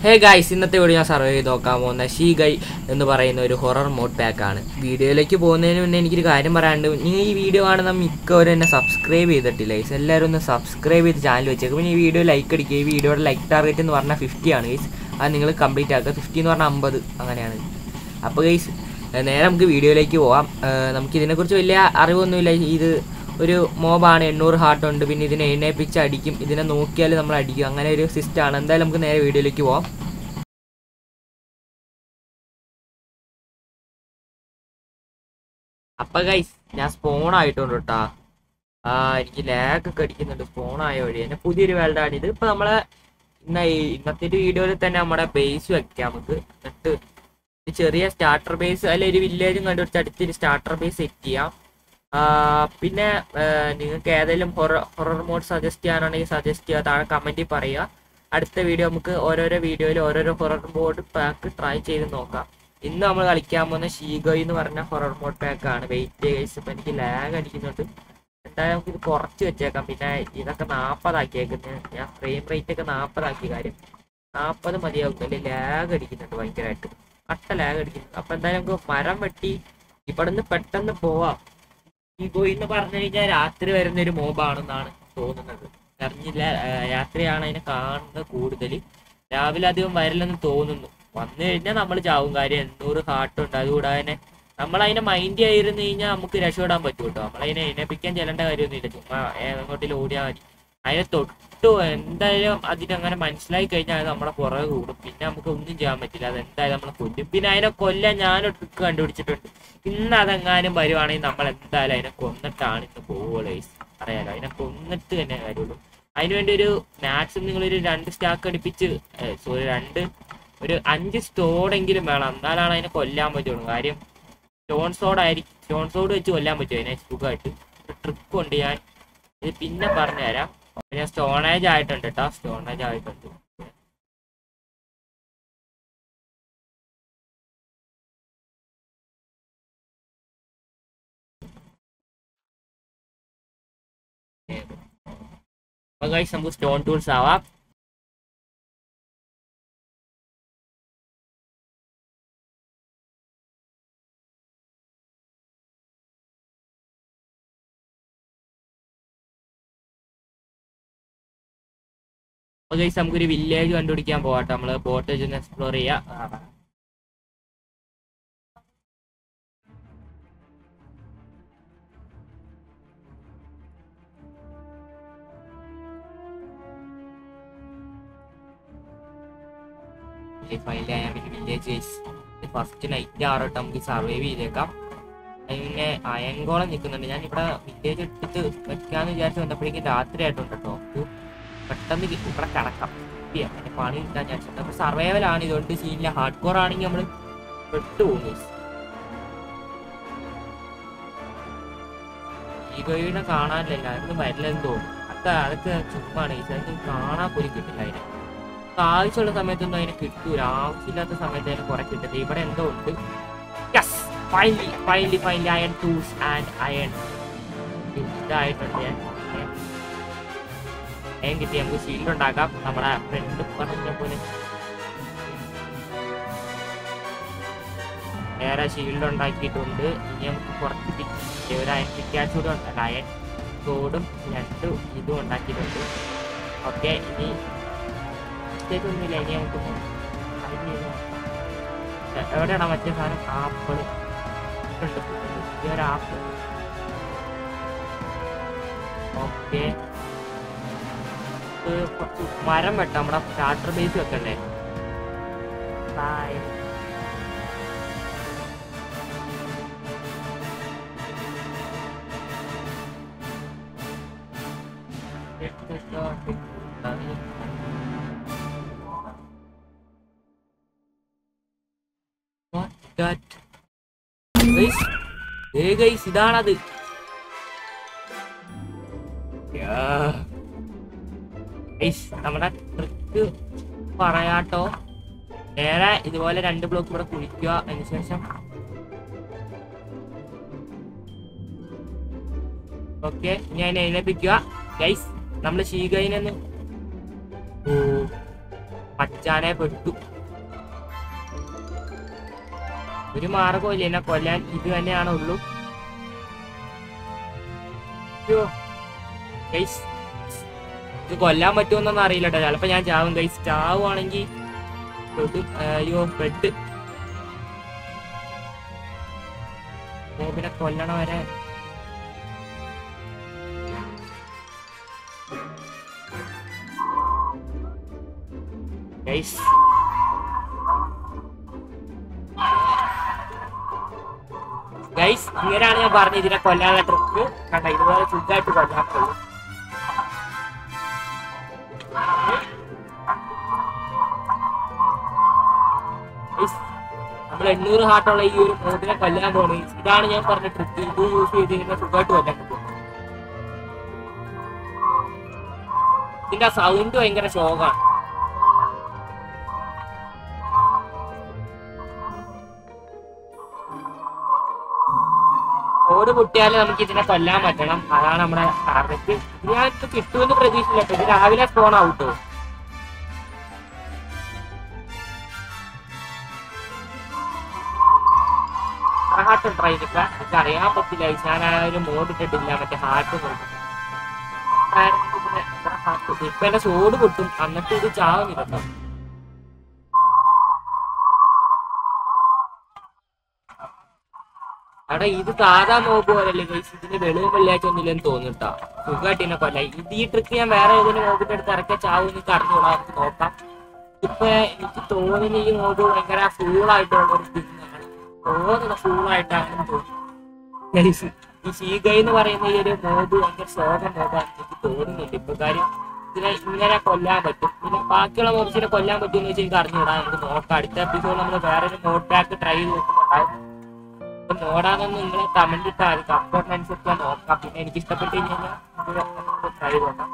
ഹേ guys ഇന്നത്തെ video ഞാൻ survey ചെയ്ത് നോക്കാൻ പോകുന്ന ഷീ ഗൈ എന്ന് പറയുന്ന ഒരു ഹൊറർ മോഡ് പാക്ക് ആണ് വീഡിയോയിലേക്ക് പോകുന്നതിന് മുന്നേ എനിക്കൊരു കാര്യം പറയാനുണ്ട് നിങ്ങൾ ഈ വീഡിയോ കാണുന്ന മിക്കവരും എന്നെ സബ്സ്ക്രൈബ് ചെയ്തിട്ടില്ല ഗൈസ് എല്ലാവരും ഒന്ന് സബ്സ്ക്രൈബ് ചെയ്ത് ചാനൽ വെച്ചേക്കും പിന്നെ ഈ വീഡിയോ ലൈക്ക് അടിക്കുക ഈ വീഡിയോയുടെ ലൈക്ക് ടാർഗറ്റ് എന്ന് പറഞ്ഞാൽ ഫിഫ്റ്റി ആണ് ഗൈസ് അത് നിങ്ങൾ കംപ്ലീറ്റ് ആക്കുക ഫിഫ്റ്റി എന്ന് പറഞ്ഞാൽ അമ്പത് അങ്ങനെയാണ് അപ്പോൾ ഗൈസ് നേരെ നമുക്ക് വീഡിയോയിലേക്ക് പോവാം ഏഹ് നമുക്ക് ഇതിനെക്കുറിച്ച് വലിയ അറിവൊന്നുമില്ല ഇത് ഒരു മോബാണ് എണ്ണൂറ് ഹാർട്ട് ഉണ്ട് പിന്നെ ഇതിനെ എണ്ണയിപ്പിച്ച് അടിക്കും ഇതിനെ നോക്കിയാൽ നമ്മൾ അടിക്കും അങ്ങനെ ഒരു സിസ്റ്റമാണ് എന്തായാലും നമുക്ക് നേരെ വീഡിയോയിലേക്ക് പോവാം അപ്പൊ ഗൈസ് ഞാൻ സ്പോൺ ആയിട്ടുണ്ട് കേട്ടാ ആ എനിക്ക് ലാഗ് ഒക്കെ അടിക്കുന്നുണ്ട് സ്പോൺ ആയ വഴി തന്നെ പുതിയൊരു വേൾഡാണ് ഇത് ഇപ്പൊ നമ്മളെ ഇന്ന ഈ- ഇന്നത്തെ ഒരു വീഡിയോയിൽ തന്നെ നമ്മുടെ ബേസ് വെക്കാം നമുക്ക് എന്നിട്ട് ഒരു ചെറിയ സ്റ്റാർട്ടർ ബേസ് അല്ലെ ഒരു വില്ലേജും കണ്ടുപിടിച്ച് അടുത്തൊരു സ്റ്റാർട്ടർ ബേസ് സെറ്റ് ചെയ്യാം ആ, പിന്നെ നിങ്ങൾക്ക് ഏതെങ്കിലും ഹൊറർ ഹൊറർ മോഡ് സജസ്റ്റ് ചെയ്യാനാണെങ്കിൽ സജസ്റ്റ് ചെയ്യുക താഴെ കമന്റിൽ പറയുക അടുത്ത വീഡിയോ നമുക്ക് ഓരോരോ വീഡിയോയിൽ ഓരോരോ ഹൊറർ മോഡ് പാക്ക് ട്രൈ ചെയ്ത് നോക്കാം ഇന്ന് നമ്മൾ കളിക്കാൻ പോകുന്ന ഷീഗോയ് എന്ന് പറഞ്ഞ ഹൊറർ മോഡ് പാക്ക് ആണ് വെയിറ്റ് കേസ് ഇപ്പൊ എനിക്ക് ലാഗ് അടിക്കുന്നുണ്ട് എന്തായാലും നമുക്ക് ഇത് കുറച്ച് വെച്ചേക്കാം പിന്നെ ഇതൊക്കെ നാൽപ്പതാക്കിയേക്കുന്നത് ഞാൻ ഫ്രെയിം റേറ്റ് ഒക്കെ നാൽപ്പതാക്കിയ കാര്യം നാൽപ്പത് മതിയാവും അല്ലെ ലാഗ് അടിക്കുന്നുണ്ട് ഭയങ്കരമായിട്ട് കട്ട ലാഗ് അടിക്കുന്നുണ്ട് അപ്പൊ എന്തായാലും നമുക്ക് മരം വെട്ടി ഇവിടുന്ന് പെട്ടെന്ന് പോവാം ഈ ഗോയി എന്ന് പറഞ്ഞു കഴിഞ്ഞാൽ രാത്രി വരുന്ന ഒരു മോബാണെന്നാണ് തോന്നുന്നത് അറിഞ്ഞില്ല ആ, രാത്രിയാണ് അതിനെ കാണുന്നത് കൂടുതൽ രാവിലെ അധികം വരില്ലെന്ന് തോന്നുന്നു വന്നു കഴിഞ്ഞാൽ നമ്മൾ ചാവും കാര്യം എണ്ണൂറ് ഹാർട്ട് ഉണ്ട് അതുകൂടാതെ തന്നെ നമ്മൾ അതിനെ മൈൻഡ് ചെയ്തിരുന്നു കഴിഞ്ഞാൽ നമുക്ക് രക്ഷപ്പെടാൻ പറ്റും കേട്ടോ നമ്മളതിനെ എണപ്പിക്കാൻ ചെല്ലേണ്ട കാര്യമൊന്നുമില്ല ചുമ്മാ എങ്ങോട്ടിൽ ഓടിയാൽ മതി അതിനെ തൊട്ടു എന്തായാലും അതിനങ്ങനെ മനസ്സിലായി കഴിഞ്ഞാൽ അത് നമ്മളെ പുറകെ കൂടും പിന്നെ നമുക്ക് ഒന്നും ചെയ്യാൻ പറ്റില്ല അത് എന്തായാലും നമ്മളെ കൊല്ലും പിന്നെ അതിനെ കൊല്ലാൻ ഞാനൊരു ട്രിക്ക് കണ്ടുപിടിച്ചിട്ടുണ്ട് ഇന്ന് അതെങ്ങാനും വരുവാണെങ്കിൽ നമ്മൾ എന്തായാലും അതിനെ കൊന്നിട്ടാണ് ഇന്ന് പോവുള്ളൂ അറിയാലോ അതിനെ കൊന്നിട്ട് തന്നെ കാര്യമുള്ളൂ അതിനുവേണ്ടി ഒരു മാക്സിമം നിങ്ങളൊരു രണ്ട് സ്റ്റാക്ക് അടിപ്പിച്ച് സോറി രണ്ട് ഒരു അഞ്ച് സ്റ്റോഡെങ്കിലും വേണം എന്നാലാണ് അതിനെ കൊല്ലാൻ പറ്റുള്ളൂ കാര്യം സ്റ്റോൺ സോഡ് ആയിരിക്കും സ്റ്റോൺ സോഡ് വെച്ച് കൊല്ലാൻ പറ്റും അതിനെ സുഖമായിട്ട് ഒരു ട്രിക്ക് ഉണ്ട് ഞാൻ ഇത് പിന്നെ പറഞ്ഞുതരാം ഞാൻ സ്റ്റോണേജ് ആയിട്ടുണ്ട് കേട്ടോ സ്റ്റോണേജ് ആയിട്ടുണ്ട് അപ്പൊ guys നമുക്ക് സ്റ്റോൺ ടൂൾസ് ആവാം അപ്പൊ ഗൈസ് നമുക്കൊരു വില്ലേജ് കണ്ടുപിടിക്കാൻ പോവാട്ടോ നമ്മള് ബോട്ട് വെച്ച് എക്സ്പ്ലോർ ചെയ്യാം ആ. ഫൈനലി ആയാൽ പിന്നെ വില്ലേജ് ഗൈസ് ഫസ്റ്റ് നൈറ്റ് ആറോട്ട് നമുക്ക് സർവൈവ് ചെയ്തേക്കാം പിന്നെ അയങ്കോളം നിൽക്കുന്നുണ്ട് ഞാൻ ഇവിടെ വില്ലേജ് എടുത്തിട്ട് വെക്കാന്ന് വിചാരിച്ച് വന്നപ്പോഴേക്കും രാത്രി ആയിട്ടുണ്ട് കേട്ടോ നമുക്ക് പെട്ടെന്ന് കി- ഇവിടെ കിടക്കാം ചെയ്യാം പിന്നെ പണി കിട്ടാൻ ചാൻസ് ഉണ്ട് അപ്പൊ സർവൈവൽ ആണ് ഇതുകൊണ്ട് സീനില്ല ഹാർഡ് കോർ ആണെങ്കിൽ നമ്മൾ പെട്ടുപോകും ഈഗോയിനെ കാണാനില്ല അതൊന്നും വരില്ലെന്ന് തോന്നുന്നു അതൊക്കെ അതൊക്കെ ചുമ്മാണ് ഈ അതൊന്നും കാണാൻ പോലും കിട്ടില്ല അതിനെ നമുക്ക് ആവശ്യമുള്ള സമയത്തൊന്നും അതിനെ കിട്ടൂല ആവശ്യമില്ലാത്ത സമയത്ത് അതിന് കുറെ കിട്ടുന്നത് ഇവിടെ എന്തോ ഉണ്ട് yes finally finally finally iron tools and iron ഇതായിട്ടുണ്ട് ഞാൻ അയൺ കിട്ടി നമുക്ക് ഷീൽഡ് ഉണ്ടാക്കാം നമ്മുടെ ഫ്രണ്ട് പറഞ്ഞ പോലെ വേറെ ഷീൽഡ് ഉണ്ടാക്കിയിട്ടുണ്ട് ഇനി നമുക്ക് കുറച്ച് പിക്ക് ഒരു അയൺ പിക്കാച്ച് കൂടെ ഉണ്ടല്ലോ അയൺ കോഡും രണ്ടും ഇതും ഉണ്ടാക്കിയിട്ടുണ്ട് ഓക്കെ ഇനി ഒന്നുമില്ല ഇനി നമുക്ക് find ചെയ്ത് നോക്കാം. എ- എവിടെയാണോ മറ്റേ സാധനം ആപ്പിൾ ഈ ഒരു ആപ്പിൾ ഓക്കെ കുറച്ച് മരം വെട്ടാം നമ്മുടെ സ്റ്റാർട്ടർ ബേസ് വെക്കണ്ടേ ബൈ What that? Guys, ഏ ഗൈസ് ഇതാണത് ഗൈസ് നമ്മുടെ ട്രിക്ക് പറയാട്ടോ നേരെ ഇതുപോലെ രണ്ട് ബ്ലോക്ക് ഇവിടെ കുഴിക്കുക അതിനുശേഷം ഓക്കെ ഇനി അതിനെ എഴുന്നേപ്പിക്കുക ഗൈസ് നമ്മൾ ഷീഗൈനൊന്ന് ഓ മച്ചാനെ പെട്ടു ഒരു മാർഗവും എന്നെ കൊല്ലാൻ ഇത് തന്നെയാണ് ഉള്ളൂ അയ്യോ. Guys, ഇത് കൊല്ലാൻ പറ്റുമെന്നൊന്നും അറിയില്ല കേട്ടോ ചിലപ്പോ ഞാൻ ചാവും കൈസ് ചാവുവാണെങ്കിൽ പെടും. അയ്യോ പെട്ട് മോബിനെ കൊല്ലണ വരെ ഗൈസ് ഗൈസ് ഇങ്ങനെയാണ് ഞാൻ പറഞ്ഞത് ഇതിനെ കൊല്ലാനുള്ള ട്രിക്ക് കണ്ട ഇതുപോലെ സുഖമായിട്ട് കൊല്ലാൻ കഴിയും Guys, നമ്മൾ എണ്ണൂറ് ഹാർട്ടുള്ള ഈ ഒരു മോതിനെ കൊല്ലാൻ പോണേ ഇതാണ് ഞാൻ പറഞ്ഞ ട്രിക്ക് ഇത് യൂസ് ചെയ്ത് കഴിഞ്ഞാൽ സുഖമായിട്ട് കൊല്ലാൻ പറ്റും ഇതിന്റെ സൗണ്ട് ഭയങ്കര ശോകാണ് ഓട് പൊട്ടിയാലും നമുക്ക് ഇതിനെ കൊല്ലാൻ പറ്റണം അതാണ് നമ്മുടെ ടാർഗറ്റ് ഇത് ഞാൻ ഇത് കിട്ടുമെന്ന് പ്രതീക്ഷയില്ല കേട്ടോ. ഇത് രാവിലെ സ്പോൺ ഔട്ടോ ഹാർട്ട് ട്രൈ ചെയ്തില്ല എനിക്ക് അറിയാൻ പറ്റില്ല ഞാൻ ആ ഒരു മോഡ് ഇട്ടിട്ടില്ല മറ്റേ ഹാർട്ട് മോഡ് ഇപ്പൊ എന്റെ ചോട് പൊട്ടും എന്നിട്ട് ഇത് ചാവുന്നില്ല കേട്ടോ അവിടെ ഇത് സാധാ മോബ് പോലല്ലേ ഗൈസ് ഇതിന് വെളിവും വെള്ളിയാഴ്ച ഒന്നുമില്ലെന്ന് തോന്നുട്ടാ സുഖമായിട്ട് ഇതിനെ കൊല്ല ഇത് ഈ ട്രിക്ക് ഞാൻ വേറെ ഏതെങ്കിലും മോബിന്റെ അടുത്ത് ഇറക്കിയ ചാവും എനിക്ക് അറിഞ്ഞൂടാ നമുക്ക് നോക്കാം ഇപ്പൊ എനിക്ക് തോന്നുന്ന ഈ മോബ് ഭയങ്കര ഫൂളായിട്ടുള്ള ഒരു തിങ്ങാണ് തോന്നുന്ന ഫൂളായിട്ടാണെന്ന് തോന്നുന്നു Guys, ഈ ഷീഗൈ എന്ന് പറയുന്ന ഈ ഒരു മോബ് ഭയങ്കര ശോകം മോബാണ് എനിക്ക് തോന്നുന്നുണ്ട് ഇപ്പൊ കാര്യം ഇതിനെ ഇങ്ങനെ കൊല്ലാൻ പറ്റും പിന്നെ ബാക്കിയുള്ള മോബ്സിനെ കൊല്ലാൻ പറ്റുമെന്ന് വെച്ചാൽ എനിക്ക് അറിഞ്ഞൂടാ നമുക്ക് നോക്കാം അടുത്ത എപ്പിസോഡ് നമ്മൾ വേറൊരു മോഡ് പാക്ക് ട്രൈ ചെയ്ത് നോക്കുന്നുണ്ടാവും അപ്പൊ നോടാനൊന്നും നിങ്ങൾ കമന്റ് ഇട്ടാൽ മതി കമ്പോർട്ടിനനുസരിച്ച് ഞാൻ നോക്കാം പിന്നെ എനിക്ക് ഇഷ്ടപ്പെട്ട് കഴിഞ്ഞാൽ ട്രൈ ചെയ്ത് നോക്കാം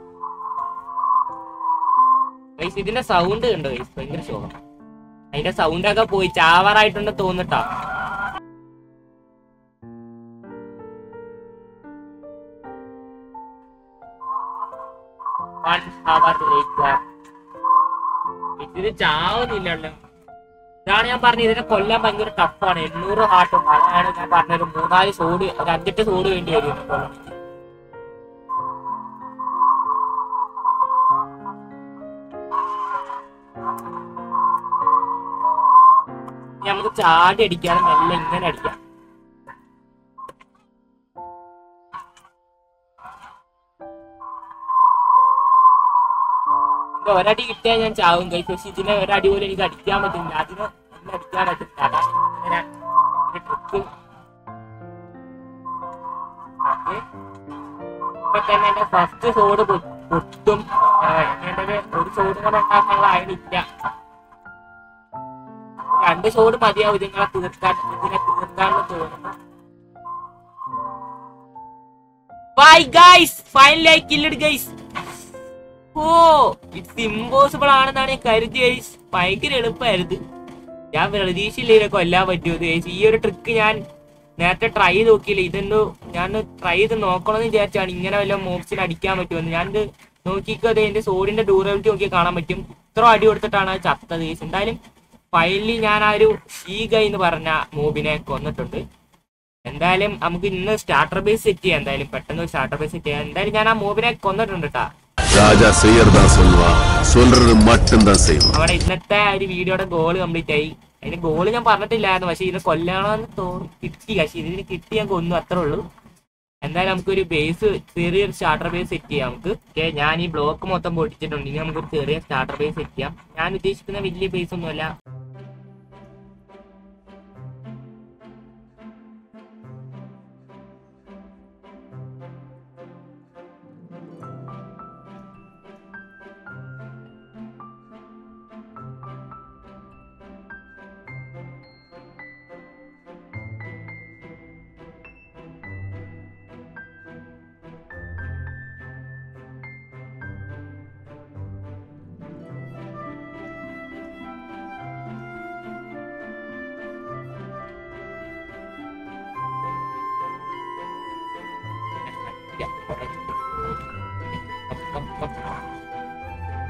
ഗൈസ് ഇതിന്റെ സൗണ്ട് കണ്ടോ ഗൈസ് ഭയങ്കര ശോകം അതിന്റെ സൗണ്ട് ഒക്കെ പോയി ചാവാറായിട്ടുണ്ട് തോന്നിട്ടാ വൺ അവർ ലേറ്റർ ഇതിന് ചാവുന്നില്ലല്ലോ ഇതാണ് ഞാൻ പറഞ്ഞത് ഇതിനെ കൊല്ലാൻ ഭയങ്കര ടഫാണ് എണ്ണൂറ് ഹാർട്ടും അതാണ് ഞാൻ പറഞ്ഞത് മൂന്നാല് സോഡ് ഒരു അഞ്ചെട്ട് സോഡ് വേണ്ടി വരും ഇതിനെ കൊല്ലണമെങ്കിൽ. ഇനി നമുക്ക് ചാടി അടിക്കാതെ മെല്ലെ ഇങ്ങനെ അടിക്കാം ഇത് ഒരടി കിട്ടിയാൽ ഞാൻ ചാവും കഴിച്ചു പക്ഷെ ഇതിനെ ഒരടി പോലും എനിക്ക് അടിക്കാൻ പറ്റില്ല അതിന് എന്നെ അടിക്കാൻ പറ്റില്ല അതാണ് ഇങ്ങനെ ഒരു ട്രിക്ക് ഓക്കെ ഇപ്പൊ തന്നെ എന്റെ ഫസ്റ്റ് സോഡ് പൊട്ടും ആഹ് എന്റെ ഒരു സോഡ് കൂടെ ഉണ്ടാക്കാനുള്ള അതിനില്ല രണ്ട് സോഡ് മതിയാവും ഇതിങ്ങളെ തീർക്കാൻ ഇതിനെ തീർക്കാന്ന് തോന്നുന്നു bye guys finally I killed guys oh it's impossible ആണെന്നാണ് ഞാൻ കരുതി ഗൈസ് ഭയങ്കര എളുപ്പമായിരുന്നു ഞാൻ പ്രതീക്ഷയില്ല ഇതിനെ കൊല്ലാൻ പറ്റുമോ ഗൈസ് ഈ ഒരു ട്രിക്ക് ഞാൻ നേരത്തെ ട്രൈ ചെയ്ത് നോക്കിയില്ല ഇതൊന്ന് ഞാൻ ട്രൈ ചെയ്ത് നോക്കണമെന്ന് വിചാരിച്ചാണ് ഇങ്ങനെ വല്ല മോബ്സിന് അടിക്കാൻ പറ്റുമെന്ന് ഞാനിത് നോക്കിക്കത് എന്റെ സോഡിന്റെ ഡ്യൂറബിലിറ്റി നോക്കി കാണാൻ പറ്റും ഇത്ര അടി കൊടുത്തിട്ടാണ് അത് ചത്തത് ഗൈസ് എന്തായാലും ഫൈനലി ഞാൻ ആ ഒരു ഷീഗ എന്ന് പറഞ്ഞ മൂബിനെ കൊന്നിട്ടുണ്ട് എന്തായാലും നമുക്ക് ഇന്ന് സ്റ്റാർട്ടർ ബേസ് സെറ്റ് ചെയ്യാം എന്തായാലും പെട്ടെന്ന് സ്റ്റാർട്ടർ ബേസ് സെറ്റ് ചെയ്യാം എന്തായാലും ഞാൻ ആ മൂബിനെ കൊന്നിട്ടുണ്ട് കേട്ടാ ராஜா செய்யறதா சொல்லுவான் சொல்றது மட்டும்தான் செய்வான் അവിടെ ഇന്നത്തെ ആ ഒരു വീഡിയോയുടെ ഗോള് കംപ്ലീറ്റ് ആയി അതിന്റെ ഗോള് ഞാൻ പറഞ്ഞിട്ടില്ലായിരുന്നു പക്ഷെ ഇതിനെ കൊല്ലണമെന്ന് തോന്നി കിട്ടി പക്ഷെ ഇതിന് കിട്ടി ഞാൻ കൊന്നു അത്രേ ഉള്ളൂ എന്തായാലും നമുക്കൊരു ബേസ് ചെറിയൊരു സ്റ്റാർട്ടർ ബേസ് സെറ്റ് ചെയ്യാം നമുക്ക് ഓക്കെ ഞാൻ ഈ ബ്ലോക്ക് മൊത്തം പൊട്ടിച്ചിട്ടുണ്ട് ഇനി നമുക്കൊരു ചെറിയ സ്റ്റാർട്ടർ ബേസ് സെറ്റ് ചെയ്യാം ഞാൻ ഉദ്ദേശിക്കുന്ന വലിയ ബേസ് ഒന്നുമല്ല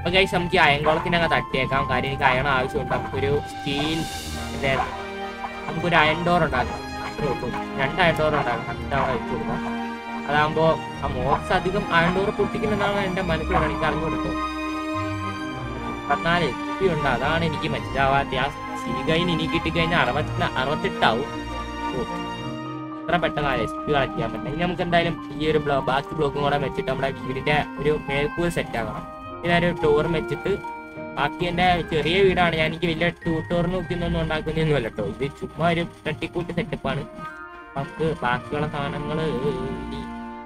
അപ്പൊ ഗൈസ് നമുക്ക് ഈ അയൻകുളത്തിനൊക്കെ തട്ടിയേക്കാം കാര്യം എനിക്ക് അയൺ ആവശ്യമുണ്ട് നമുക്കൊരു സ്റ്റീൽ നമുക്കൊരു അയൺ ഡോർ ഉണ്ടാക്കാം അത്രേ ഉള്ളൂ രണ്ട് അയൺ ഡോർ ഉണ്ടാക്കാം രണ്ട് അവിടെ വെച്ച് കൊടുക്കാം അതാകുമ്പോ ആ മോക്സ് അധികം അയൺ ഡോർ പൊട്ടിക്കുന്നെന്നാണ് എന്റെ മനസ്സിലാണ് എനിക്ക് അറിഞ്ഞുകൊടുത്തോ പതിനാല് എസ് പി ഉണ്ട് അതാണ് എനിക്ക് മനസ്സിലാവാത്ത ആ സീഗൈന് ഇനി കിട്ടിക്കഴിഞ്ഞാൽ അറുപത്തി അറുപത്തെട്ടാവും ഓ ഇത്ര പെട്ടെന്ന് എസ് പി കളക്ട് ചെയ്യാൻ പറ്റില്ല ഇനി നമുക്ക് എന്തായാലും ഈ ഒരു ബ്ലോ ബാക്കി ബ്ലോക്കും കൂടെ വെച്ചിട്ട് നമ്മുടെ വീടിന്റെ ഒരു മേൽക്കൂർ സെറ്റ് ആക്കണം ഇതൊരു ഡോറും വെച്ചിട്ട് ബാക്കി എന്റെ ചെറിയ വീടാണ് ഞാൻ എനിക്ക് വലിയ ടൂട്ടോറിന് നോക്കിയൊന്നും ഉണ്ടാക്കുന്നൊന്നും അല്ല കേട്ടോ ഇത് ചുമ്മാ ഒരു തട്ടിക്കൂട്ട് സെറ്റപ്പാണ് നമുക്ക് ബാക്കിയുള്ള സാധനങ്ങൾ ഇനി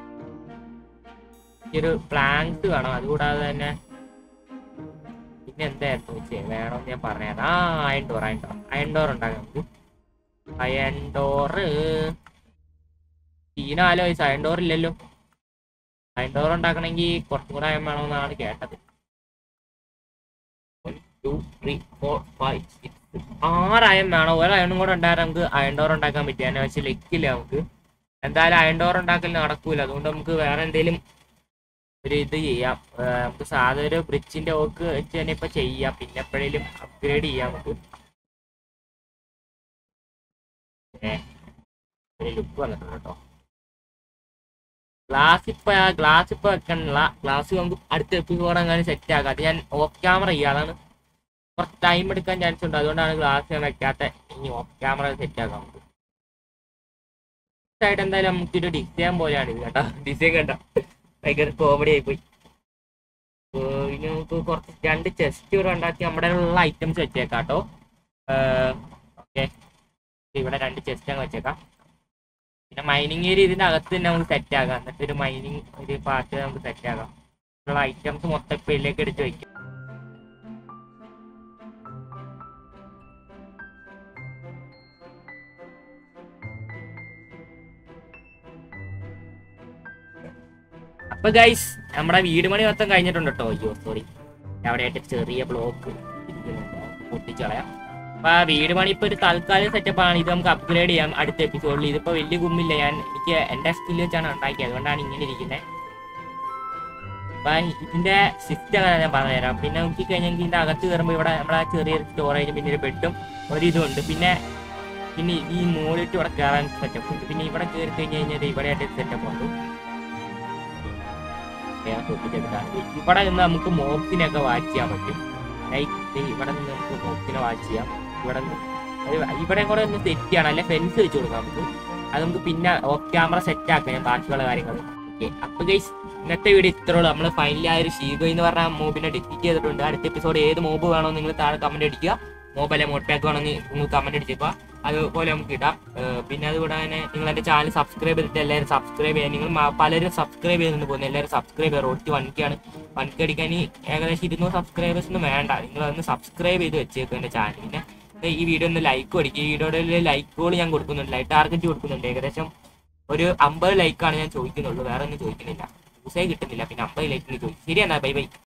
ഈ ഒരു പ്ലാങ്ക്സ് വേണം അതുകൂടാതെ തന്നെ പിന്നെ എന്തായിരുന്നു വെച്ചേ വേണമെന്ന് ഞാൻ പറഞ്ഞത് ആ iron door iron door iron door ഉണ്ടാക്കാം നമുക്ക് അയൺ ഡോറ് തീനാലോ ഈ അയൺ ഡോർ ഇല്ലല്ലോ അയൺ ഡോർ ഉണ്ടാക്കണമെങ്കിൽ കുറച്ചും കൂടെ അയൺ വേണമെന്നാണ് കേട്ടത് two three four five six ആറ് അയൺ വേണം ഒരു അയണും കൂടെ ഉണ്ടായാൽ നമുക്ക് അയൺ ഡോർ ഉണ്ടാക്കാൻ പറ്റും എന്നെ വെച്ച് ലെക്കില്ല നമുക്ക് എന്തായാലും അയൺ ഡോർ ഉണ്ടാക്കൽ നടക്കൂല അതുകൊണ്ട് നമുക്ക് വേറെ എന്തെങ്കിലും ഒരു ഇത് ചെയ്യാം ആ, നമുക്ക് സാധാ ഒരു ബ്രിഡ്ജിന്റെ വർക്ക് വെച്ച് തന്നെ ഇപ്പൊ ചെയ്യാം പിന്നെ എപ്പോഴേലും അപ്ഗ്രേഡ് ചെയ്യാം നമുക്ക് ഏ, ഒരു ലുക്ക് വന്നിട്ടുണ്ട് കേട്ടോ ഗ്ലാസ് ഇപ്പൊ ഗ്ലാസ് ഇപ്പൊ വെക്കണില്ല ഗ്ലാസ് നമുക്ക് അടുത്ത എപ്പിസോഡ് അങ്ങനെ സെറ്റ് ആക്കാം അത് ഞാൻ ഓഫ് ക്യാമറ ചെയ്യാം അതാണ് കുറച്ച് ടൈം എടുക്കാൻ ചാൻസ് ഉണ്ട് അതുകൊണ്ടാണ് ഗ്ലാസ് ഞാൻ വെക്കാത്ത ഇനി ഓഫ് ക്യാമറ സെറ്റ് ആക്കാം നമുക്ക് ആയിട്ട് എന്തായാലും നമുക്കൊരു ഡിസൈൻ പോലെയാണ് ഇത് കേട്ടോ ഡിസൈൻ കണ്ട ഭയങ്കര കോമഡി ആയിപ്പോയി അപ്പൊ ഇനി നമുക്ക് കുറച്ച് രണ്ട് ചെസ്റ്റ് കൂടെ ഉണ്ടാക്കി നമ്മുടെ ഉള്ള ഐറ്റംസ് വെച്ചേക്കാം കേട്ടോ ഓക്കെ ഇവിടെ രണ്ട് ചെസ്റ്റ് അങ്ങ് വെച്ചേക്കാം പിന്നെ മൈനിങ് ഏരിയ ഇതിന്റെ അകത്ത് തന്നെ നമുക്ക് സെറ്റ് ആക്കാം എന്നിട്ട് ഒരു മൈനിങ് ഒരു പാർട്ട് നമുക്ക് സെറ്റ് ആക്കാം ഉള്ള ഐറ്റംസ് മൊത്തം ഇപ്പൊ ഇതിലേക്ക് എടുത്ത് വെക്കാം അപ്പൊ ഗൈസ് നമ്മുടെ വീട് പണി മൊത്തം കഴിഞ്ഞിട്ടുണ്ട് കേട്ടോ അയ്യോ സോറി അവിടെയായിട്ട് ചെറിയ ബ്ലോക്ക് പൊട്ടിച്ച് കളയാം അപ്പൊ ആ വീട് പണി ഇപ്പൊ ഒരു തൽക്കാലിക സെറ്റപ്പ് ആണ് ഇത് നമുക്ക് അപ്ഗ്രേഡ് ചെയ്യാം അടുത്ത എപ്പിസോഡിൽ ഇതിപ്പോ വലിയ കുമ്മില്ല ഞാൻ എനിക്ക് എന്റെ സ്കില്ല് വെച്ചാണ് ഉണ്ടാക്കിയത് അതുകൊണ്ടാണ് ഇങ്ങനെ ഇരിക്കുന്നത് അപ്പൊ ഇതിന്റെ സിസ്റ്റം ഞാൻ പറഞ്ഞുതരാം പിന്നെ നോക്കി കഴിഞ്ഞാൽ ഇതിന്റെ അകത്ത് കയറുമ്പോൾ ഇവിടെ നമ്മുടെ ചെറിയൊരു സ്റ്റോറേജും പിന്നെ ഒരു ബെഡും ഒരു ഇതുണ്ട് പിന്നെ പിന്നെ ഈ മുകളിലിട്ട് ഇവിടെ കയറാൻ സെറ്റപ്പ് ഉണ്ട് പിന്നെ ഇവിടെ കയറി കഴിഞ്ഞ് കഴിഞ്ഞാൽ ഇവിടെ ആയിട്ട് സെറ്റപ്പ് ഉണ്ട് ഞാൻ ശ്രദ്ധിച്ചെടുക്കാം ഇവിടെ നിന്ന് നമുക്ക് മോക്സിനെയൊക്കെ വാച്ച് ചെയ്യാൻ പറ്റും ലൈക്ക് ഇവിടെ നിന്ന് നമുക്ക് മോക്സിനെ വാച്ച് ചെയ്യാം ഇവിടെ നിന്ന് അത് ഇവിടെ കൂടെ ഒന്ന് സെറ്റ് ചെയ്യണം അല്ലെ ഫെൻസ് വെച്ച് കൊടുക്കാം നമുക്ക് അത് നമുക്ക് പിന്നെ ഓഫ് ക്യാമറ സെറ്റ് ആക്കാം ഞാൻ ബാക്കിയുള്ള കാര്യങ്ങൾ ഓക്കെ അപ്പൊ ഗൈസ് ഇന്നത്തെ വീഡിയോ ഇത്രേ ഉള്ളൂ നമ്മൾ ഫൈനലി ആ ഒരു ഷീഗോ എന്ന് പറഞ്ഞ മൂബിനെ ഡിഫീറ്റ് ചെയ്തിട്ടുണ്ട് അടുത്ത എപ്പിസോഡ് ഏത് മൂബ് വേണോ നിങ്ങൾ താഴെ കമന്റ് അടിക്കുക മോബ് അല്ലെ മോട്ട് പാക്ക് വേണമെങ്കിൽ നിങ്ങൾ കമന്റ് അടിച്ചേക്കുക അതുപോലെ നമുക്ക് ഇടാം ഏഹ് പിന്നെ അതുകൂടെ തന്നെ നിങ്ങൾ എന്റെ ചാനൽ സബ്സ്ക്രൈബ് ചെയ്തിട്ട് എല്ലാവരും സബ്സ്ക്രൈബ് ചെയ്യാൻ നിങ്ങൾ മ- പലരും സബ്സ്ക്രൈബ് ചെയ്തിട്ട് പോകുന്നത് എല്ലാവരും സബ്സ്ക്രൈബ് ചെയ്യാം റോട്ടി വൺക്കാണ് വൺക്ക് അടിക്കാൻ ഇനി ഏകദേശം ഇരുന്നൂറ് സബ്സ്ക്രൈബേഴ്സ് ഒന്നും വേണ്ട നിങ്ങൾ അതൊന്ന് സബ്സ്ക്രൈബ് ചെയ്ത് വെച്ചേക്കും എന്റെ ചാനൽ പിന്നെ ദേ ഈ വീഡിയോ ഒന്ന് ലൈക്ക് കൊടുക്കുക ഈ വീഡിയോയുടെ ലൈക്കുകൾ ഞാൻ കൊടുക്കുന്നുണ്ട് ലൈക്ക് ടാർഗറ്റ് കൊടുക്കുന്നുണ്ട് ഏകദേശം ഒരു അമ്പത് ലൈക്കാണ് ഞാൻ ചോദിക്കുന്നുള്ളൂ വേറെ ഒന്നും ചോദിക്കുന്നില്ല യൂസേ കിട്ടുന്നില്ല പിന്നെ അമ്പത് ലൈക്കിന് ചോദിക്കും ശരി എന്നാ ബൈ ബൈ